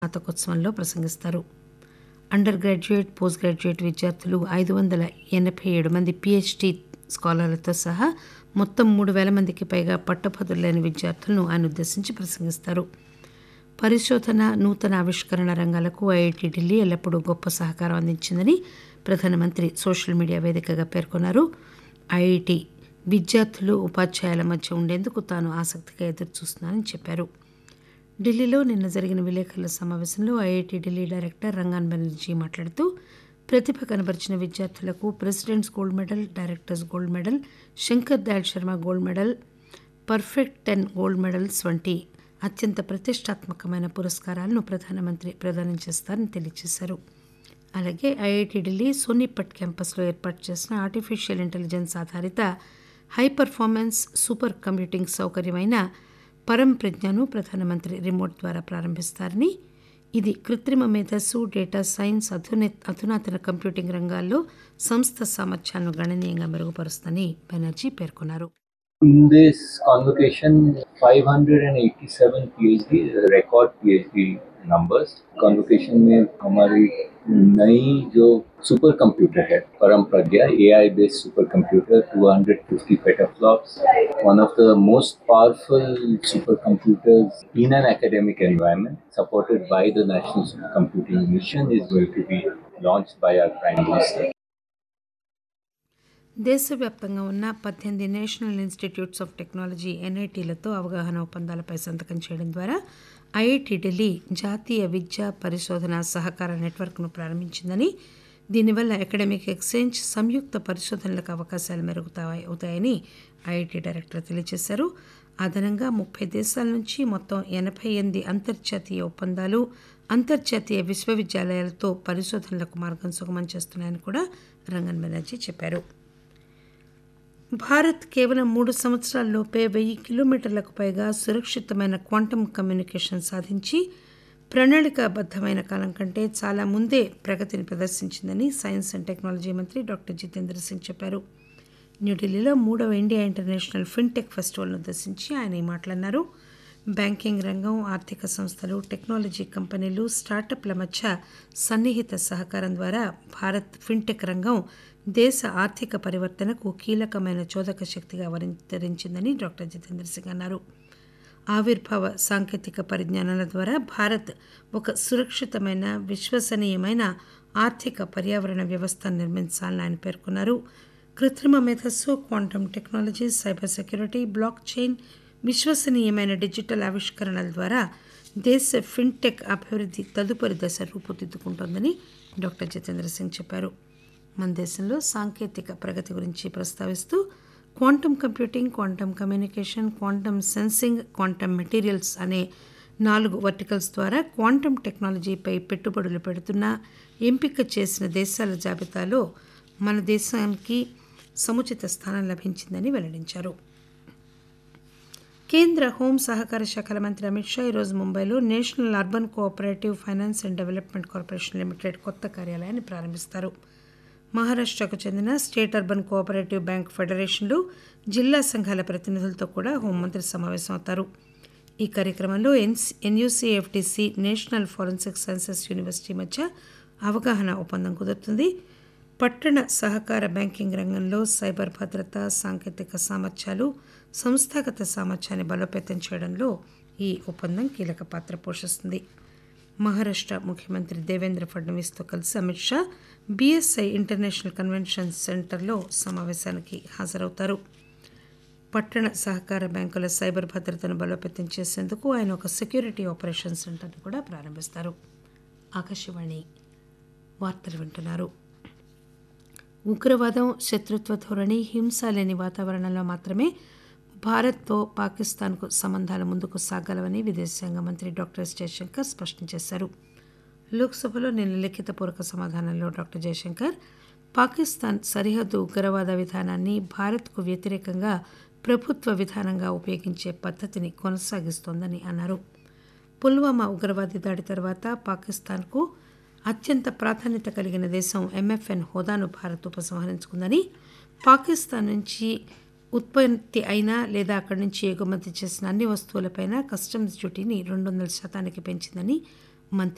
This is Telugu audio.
స్నాతకోత్సవంలో ప్రసంగిస్తారు అండర్ గ్రాడ్యుయేట్ పోస్ట్ గ్రాడ్యుయేట్ విద్యార్థులు ఐదు వందల ఎనభై ఏడు మంది పిహెచ్డి స్కాలర్లతో సహా మొత్తం మూడు వేల మందికి పైగా పట్టభద్రులు లేని విద్యార్థులను ఆయన ఉద్దేశించి ప్రసంగిస్తారు పరిశోధన నూతన ఆవిష్కరణ రంగాలకు ఐఐటి ఢిల్లీ ఎల్లప్పుడూ గొప్ప సహకారం అందించిందని ప్రధానమంత్రి సోషల్ మీడియా వేదికగా పేర్కొన్నారు ఐఐటి విద్యార్థులు ఉపాధ్యాయుల మధ్య ఉండేందుకు తాను ఆసక్తిగా ఎదురుచూస్తున్నానని చెప్పారు ఢిల్లీలో నిన్న జరిగిన విలేకరుల సమావేశంలో ఐఐటి ఢిల్లీ డైరెక్టర్ రంగాన్ బెనర్జీ మాట్లాడుతూ ప్రతిభ కనబరిచిన విద్యార్థులకు president's gold medal director's gold medal Shankar Dayal Sharma gold medal perfect ten gold medals వంటి అత్యంత ప్రతిష్టాత్మకమైన పురస్కారాలను ప్రధానమంత్రి ప్రదానం చేస్తారని తెలియజేశారు అలాగే ఐఐటి ఢిల్లీ సోనీపట్ క్యాంపస్లో ఏర్పాటు చేసిన ఆర్టిఫిషియల్ ఇంటెలిజెన్స్ ఆధారిత హై పర్ఫార్మెన్స్ సూపర్ కంప్యూటింగ్ సౌకర్యమైన పరం ప్రజ్ఞను ప్రధానమంత్రి రిమోట్ ద్వారా ప్రారంభిస్తారని ఇది కృత్రిమ మేధస్సు డేటా సైన్స్ అధునే అధునాతన కంప్యూటింగ్ రంగాల్లో సంస్థ సామర్థ్యాలను గణనీయంగా మెరుగుపరుస్తుందని బెనర్జీ పేర్కొన్నారు In this convocation, 587 PhD, record PhD numbers. convocation में हमारी नई जो सुपर कंप्यूटर है Param Pragya AI based super computer 250 petaflops one of the most powerful super computers in an academic environment supported by the National Supercomputing Mission is going to be launched by our Prime Minister. దేశవ్యాప్తంగా ఉన్న పద్దెనిమిది నేషనల్ ఇన్స్టిట్యూట్స్ ఆఫ్ టెక్నాలజీ ఎన్ఐటీలతో అవగాహన ఒప్పందాలపై సంతకం చేయడం ద్వారా ఐఐటి ఢిల్లీ జాతీయ విద్యా పరిశోధన సహకార నెట్వర్క్ను ప్రారంభించిందని దీనివల్ల అకాడమిక్ ఎక్స్చేంజ్ సంయుక్త పరిశోధనలకు అవకాశాలు మెరుగుతాయి అవుతాయని ఐఐటి డైరెక్టర్ తెలియజేశారు అదనంగా ముప్పై దేశాల నుంచి మొత్తం ఎనభై ఎనిమిది అంతర్జాతీయ ఒప్పందాలు అంతర్జాతీయ విశ్వవిద్యాలయాలతో పరిశోధనలకు మార్గం సుగమం చేస్తున్నాయని కూడా రంగన్ బెనర్జీ చెప్పారు భారత్ కేవలం మూడు సంవత్సరాల్లోపే వెయ్యి కిలోమీటర్లకు పైగా సురక్షితమైన క్వాంటమ్ కమ్యూనికేషన్ సాధించి ప్రణాళికాబద్దమైన కాలం కంటే చాలా ముందే ప్రగతిని ప్రదర్శించిందని సైన్స్ అండ్ టెక్నాలజీ మంత్రి డాక్టర్ జితేంద్ర సింగ్ చెప్పారు న్యూఢిల్లీలో మూడవ ఇండియా ఇంటర్నేషనల్ ఫిన్టెక్ ఫెస్టివల్ను ఉద్దేశించి ఆయన ఈ మాట్లాడినారు బ్యాంకింగ్ రంగం ఆర్థిక సంస్థలు టెక్నాలజీ కంపెనీలు స్టార్టప్ల మధ్య సన్నిహిత సహకారం ద్వారా భారత్ ఫిన్టెక్ రంగం దేశ ఆర్థిక పరివర్తనకు కీలకమైన చోదక శక్తిగా అవతరించిందని డాక్టర్ జితేంద్ర సింగ్ అన్నారు ఆవిర్భావ సాంకేతిక పరిజ్ఞానాల ద్వారా భారత్ ఒక సురక్షితమైన విశ్వసనీయమైన ఆర్థిక పర్యావరణ వ్యవస్థను నిర్మించాలని ఆయన పేర్కొన్నారు కృత్రిమ మేధస్సు quantum technology cyber security blockchain విశ్వసనీయమైన డిజిటల్ ఆవిష్కరణల ద్వారా దేశ ఫిన్టెక్ అభివృద్ధి తదుపరి దశ రూపుదిద్దుకుంటోందని డాక్టర్ జితేంద్ర సింగ్ చెప్పారు మన దేశంలో సాంకేతిక ప్రగతి గురించి ప్రస్తావిస్తూ quantum computing quantum communication quantum sensing quantum materials అనే నాలుగు వర్టికల్స్ ద్వారా క్వాంటమ్ టెక్నాలజీపై పెట్టుబడులు పెడుతున్న ఎంపిక చేసిన దేశాల జాబితాలో మన దేశానికి సముచిత స్థానం లభించిందని వెల్లడించారు కేంద్ర హోం సహకార శాఖల మంత్రి అమిత్ షా ఈరోజు ముంబైలో national urban cooperative finance and development corporation limited కొత్త కార్యాలయాన్ని ప్రారంభిస్తారు మహారాష్ట్రకు చెందిన స్టేట్ అర్బన్ కోఆపరేటివ్ బ్యాంక్ ఫెడరేషన్లు జిల్లా సంఘాల ప్రతినిధులతో కూడా హోంమంత్రి సమావేశం అవుతారు ఈ కార్యక్రమంలో ఎన్స్ NUCFDC national forensic sciences university మధ్య అవగాహన ఒప్పందం కుదురుతుంది పట్టణ సహకార బ్యాంకింగ్ రంగంలో సైబర్ భద్రత సాంకేతిక సామర్థ్యాలు సంస్థాగత సామర్థ్యాన్ని బలోపేతం చేయడంలో ఈ ఒప్పందం కీలక పాత్ర పోషిస్తుంది మహారాష్ట్ర ముఖ్యమంత్రి దేవేంద్ర ఫడ్నవీస్తో కలిసి Amit Shah BSI international convention సెంటర్లో సమావేశానికి హాజరవుతారు పట్టణ సహకార బ్యాంకుల సైబర్ భద్రతను బలోపేతం చేసేందుకు ఆయన ఒక సెక్యూరిటీ ఆపరేషన్ సెంటర్ను కూడా ప్రారంభిస్తారు ఆకాశవాణి వార్తలు వింటున్నారు ఉగ్రవాదం శత్రుత్వ ధోరణి హింస లేని వాతావరణంలో మాత్రమే భారత్తో పాకిస్తాన్కు సంబంధాలు ముందుకు సాగలవని విదేశాంగ మంత్రి డాక్టర్ ఎస్ జయశంకర్ స్పష్టం చేశారు లోక్సభలో నిన్న లిఖితపూర్వక సమాధానంలో డాక్టర్ జయశంకర్ పాకిస్తాన్ సరిహద్దు ఉగ్రవాద విధానాన్ని భారత్కు వ్యతిరేకంగా ప్రభుత్వ విధానంగా ఉపయోగించే పద్ధతిని కొనసాగిస్తోందని అన్నారు పుల్వామా ఉగ్రవాది దాడి తర్వాత పాకిస్తాన్కు అత్యంత ప్రాధాన్యత కలిగిన దేశం ఎంఎఫ్ఎన్ హోదాను భారత్ ఉపసంహరించుకుందని పాకిస్తాన్ నుంచి ఉత్పత్తి అయిన లేదా అక్కడి నుంచి ఎగుమతి చేసిన అన్ని వస్తువులపైన కస్టమ్స్ డ్యూటీని రెండు వందల శాతానికి పెంచిందని మంత్రి